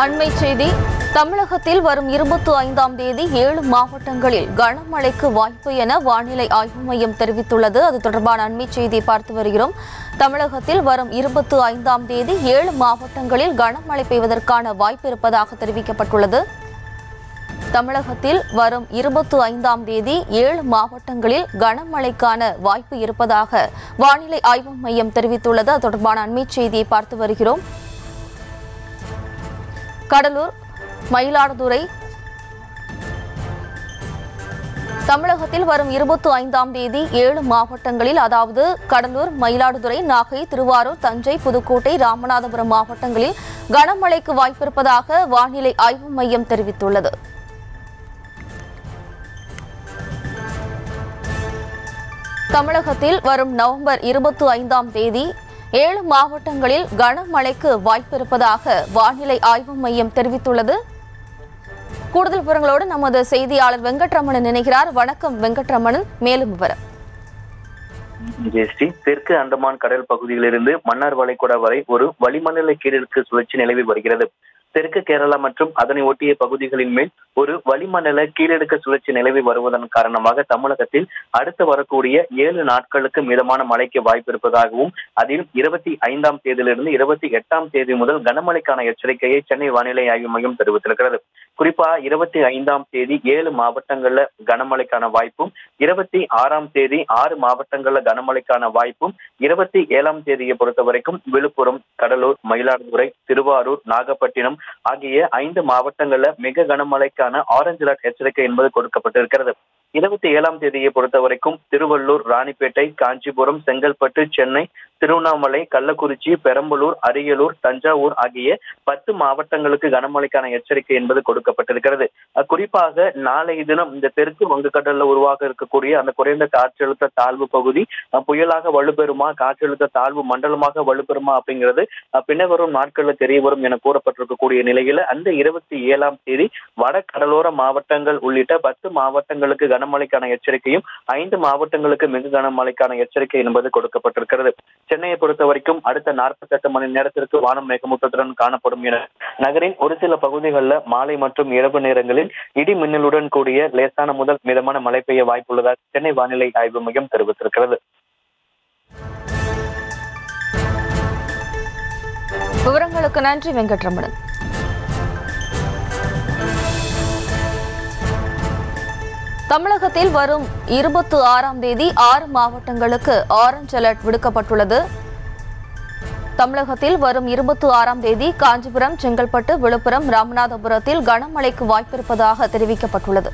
அண்மை செய்தி தமிழகத்தில் வரும் இருபத்தி ஐந்தாம் தேதி ஏழு மாவட்டங்களில் கனமழைக்கு வாய்ப்பு என வானிலை ஆய்வு மையம் தெரிவித்துள்ளது அது தொடர்பான அண்மை செய்தியை பார்த்து வருகிறோம் தமிழகத்தில் வரும் இருபத்தி ஐந்தாம் தேதி ஏழு மாவட்டங்களில் கனமழை பெய்வதற்கான வாய்ப்பு இருப்பதாக தெரிவிக்கப்பட்டுள்ளது தமிழகத்தில் வரும் இருபத்தி ஐந்தாம் தேதி ஏழு மாவட்டங்களில் கனமழைக்கான வாய்ப்பு இருப்பதாக வானிலை ஆய்வு மையம் தெரிவித்துள்ளது அது தொடர்பான அண்மை செய்தியை பார்த்து வருகிறோம் கடலூர் மயிலாடுதுறை தமிழகத்தில் வரும் இருபத்தி ஐந்தாம் தேதி ஏழு மாவட்டங்களில் அதாவது கடலூர் மயிலாடுதுறை நாகை திருவாரூர் தஞ்சை புதுக்கோட்டை ராமநாதபுரம் மாவட்டங்களில் கனமழைக்கு வாய்ப்பிருப்பதாக வானிலை ஆய்வு மையம் தெரிவித்துள்ளது தமிழகத்தில் வரும் நவம்பர் இருபத்தி ஐந்தாம் தேதி ஏழு மாவட்டங்களில் கனமழைக்கு வாய்ப்பிருப்பதாக வானிலை ஆய்வு மையம் தெரிவித்துள்ளது கூடுதல் விவரங்களோடு நமது செய்தியாளர் வெங்கட்ரமணன் இணைகிறார் வணக்கம் வெங்கட்ரமணன் மேலும் விவரம் ஜெயஸ்ரீ தெற்கு அந்தமான் கடல் பகுதியிலிருந்து மன்னார் வளைகுடா வரை ஒரு வளிமண்டல கீழடுக்கு சுழற்சி நிலவி வருகிறது தெற்கு கேரளா மற்றும் அதனை ஒட்டிய பகுதிகளின் மேல் ஒரு வளிமண்டல கீழடுக்கு சுழற்சி நிலவி வருவதன் காரணமாக தமிழகத்தில் அடுத்து வரக்கூடிய ஏழு நாட்களுக்கு மிதமான மழைக்கு வாய்ப்பு இருப்பதாகவும் அதில் இருபத்தி ஐந்தாம் தேதியிலிருந்து இருபத்தி எட்டாம் தேதி முதல் கனமழைக்கான எச்சரிக்கையை சென்னை வானிலை ஆய்வு மையம் தெரிவித்திருக்கிறது குறிப்பா இருபத்தி ஐந்தாம் தேதி ஏழு மாவட்டங்கள்ல கனமழைக்கான வாய்ப்பும் இருபத்தி ஆறாம் தேதி ஆறு மாவட்டங்கள்ல கனமழைக்கான வாய்ப்பும் இருபத்தி ஏழாம் தேதியை பொறுத்த வரைக்கும் விழுப்புரம் கடலூர் மயிலாடுதுறை திருவாரூர் நாகப்பட்டினம் ஆகிய ஐந்து மாவட்டங்கள்ல மிக கனமழைக்கான ஆரஞ்சு அலர்ட் எச்சரிக்கை என்பது கொடுக்கப்பட்டிருக்கிறது இருபத்தி ஏழாம் தேதியை பொறுத்த வரைக்கும் திருவள்ளூர் ராணிப்பேட்டை காஞ்சிபுரம் செங்கல்பட்டு சென்னை திருவண்ணாமலை கள்ளக்குறிச்சி பெரம்பலூர் அரியலூர் தஞ்சாவூர் ஆகிய பத்து மாவட்டங்களுக்கு கனமழைக்கான எச்சரிக்கை என்பது கொடுக்கப்பட்டிருக்கிறது அஹ் குறிப்பாக நாளைய தினம் இந்த தெற்கு வங்கக்கடல்ல உருவாக இருக்கக்கூடிய அந்த குறைந்த காற்றழுத்த தாழ்வு பகுதி அஹ் புயலாக வலுப்பெறுமா காற்றழுத்த தாழ்வு மண்டலமாக வலுப்பெறுமா அப்படிங்கிறது அஹ் பின்னர் வரும் நாட்கள்ல தெரிய வரும் என கூறப்பட்டிருக்கக்கூடிய நிலையில அந்த இருபத்தி ஏழாம் தேதி வட கடலோர மாவட்டங்கள் உள்ளிட்ட பத்து மாவட்டங்களுக்கு கனமழைக்கான எச்சரிக்கையும் ஐந்து மாவட்டங்களுக்கு மிக கனமழைக்கான எச்சரிக்கை என்பது கொடுக்கப்பட்டிருக்கிறது சென்னையை பொறுத்த வரைக்கும் அடுத்த நாற்பத்தி எட்டு மணி நேரத்திற்கு வானம் மேகமூட்டத்துடன் காணப்படும் என நகரின் ஒரு சில பகுதிகளில் மாலை மற்றும் இரவு நேரங்களில் இடி மின்னலுடன் கூடிய லேசான முதல் மிதமான மழை பெய்ய வாய்ப்புள்ளதாக சென்னை வானிலை ஆய்வு மையம் தெரிவித்திருக்கிறது விவரங்களுக்கு நன்றி வெங்கட்ரமணன் தமிழகத்தில் வரும் இருபத்தி ஆறாம் தேதி ஆறு மாவட்டங்களுக்கு ஆரஞ்ச் அலர்ட் விடுக்கப்பட்டுள்ளது தமிழகத்தில் வரும் இருபத்தி ஆறாம் தேதி காஞ்சிபுரம் செங்கல்பட்டு விழுப்புரம் ராமநாதபுரத்தில் கனமழைக்கு வாய்ப்பிருப்பதாக தெரிவிக்கப்பட்டுள்ளது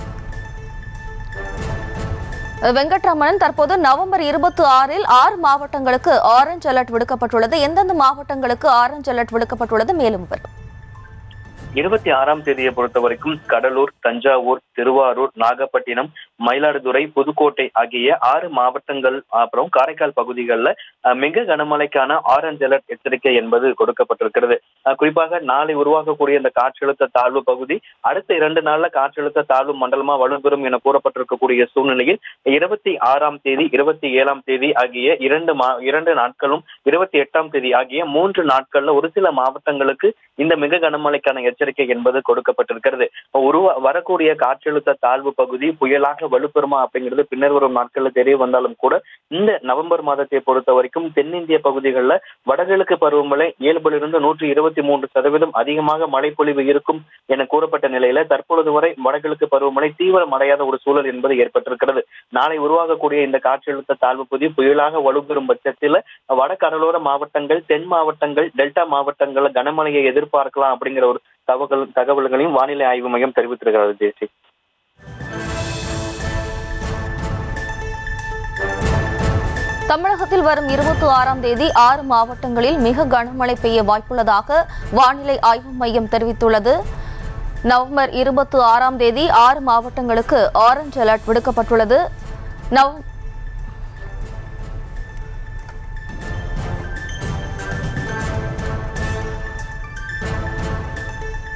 வெங்கட்ரமணன் தற்போது நவம்பர் இருபத்தி ஆறில் ஆறு மாவட்டங்களுக்கு ஆரஞ்ச் அலர்ட் விடுக்கப்பட்டுள்ளது எந்தெந்த மாவட்டங்களுக்கு ஆரஞ்ச் அலர்ட் விடுக்கப்பட்டுள்ளது மேலும் விவரம் இருபத்தி ஆறாம் தேதியை பொறுத்த வரைக்கும் கடலூர் தஞ்சாவூர் திருவாரூர் நாகப்பட்டினம் மயிலாடுதுறை புதுக்கோட்டை ஆகிய ஆறு மாவட்டங்கள் அப்புறம் காரைக்கால் பகுதிகளில் அஹ், மிக கனமழைக்கான ஆரஞ்ச் அலர்ட் எச்சரிக்கை என்பது கொடுக்கப்பட்டிருக்கிறது அஹ், குறிப்பாக நாளை உருவாகக்கூடிய இந்த காற்றழுத்த தாழ்வு பகுதி அடுத்த இரண்டு நாள்ல காற்றழுத்த தாழ்வு மண்டலமா வலுப்பெறும் என கூறப்பட்டிருக்கக்கூடிய சூழ்நிலையில் இருபத்தி ஆறாம் தேதி இருபத்தி ஏழாம் தேதி ஆகிய இரண்டு மா இரண்டு நாட்களும் இருபத்தி எட்டாம் தேதி ஆகிய மூன்று நாட்கள்ல ஒரு சில மாவட்டங்களுக்கு இந்த மிக கனமழைக்கான எச்சரிக்கை என்பது கொடுக்கப்பட்டிருக்கிறது உருவா வரக்கூடிய காற்றழுத்த தாழ்வு பகுதி புயலாக வலுப்பெறுமா அப்படிங்கிறது பின்னர் வரும் நாட்கள்ல தெரிய வந்தாலும் கூட இந்த நவம்பர் மாதத்தை பொறுத்த வரைக்கும் தென்னிந்திய பகுதிகளில் வடகிழக்கு பருவமழை இயல்பிலிருந்து நூற்றி இருபத்தி மூன்று சதவீதம் அதிகமாக மழைப்பொழிவு இருக்கும் என கூறப்பட்ட நிலையில தற்பொழுது வரை வடகிழக்கு பருவமழை தீவிரமடையாத ஒரு சூழல் என்பது ஏற்பட்டிருக்கிறது நாளை உருவாகக்கூடிய இந்த காற்றழுத்த தாழ்வு பகுதி புயலாக வலுப்பெறும் பட்சத்தில் வட கடலோர மாவட்டங்கள் தென் மாவட்டங்கள் டெல்டா மாவட்டங்கள்ல கனமழையை எதிர்பார்க்கலாம் அப்படிங்கிற ஒரு தகவல் தகவல்களையும் வானிலை ஆய்வு மையம் தெரிவித்திருக்கிறது ஜெயஸ்ரீ தமிழகத்தில் வரும் இருபத்தி ஆறாம் தேதி ஆறு மாவட்டங்களில் மிக கனமழை பெய்ய வாய்ப்புள்ளதாக வானிலை ஆய்வு மையம் தெரிவித்துள்ளது நவம்பர் இருபத்தி ஆறாம் தேதி ஆறு மாவட்டங்களுக்கு ஆரஞ்ச் அலர்ட் விடுக்கப்பட்டுள்ளது நவ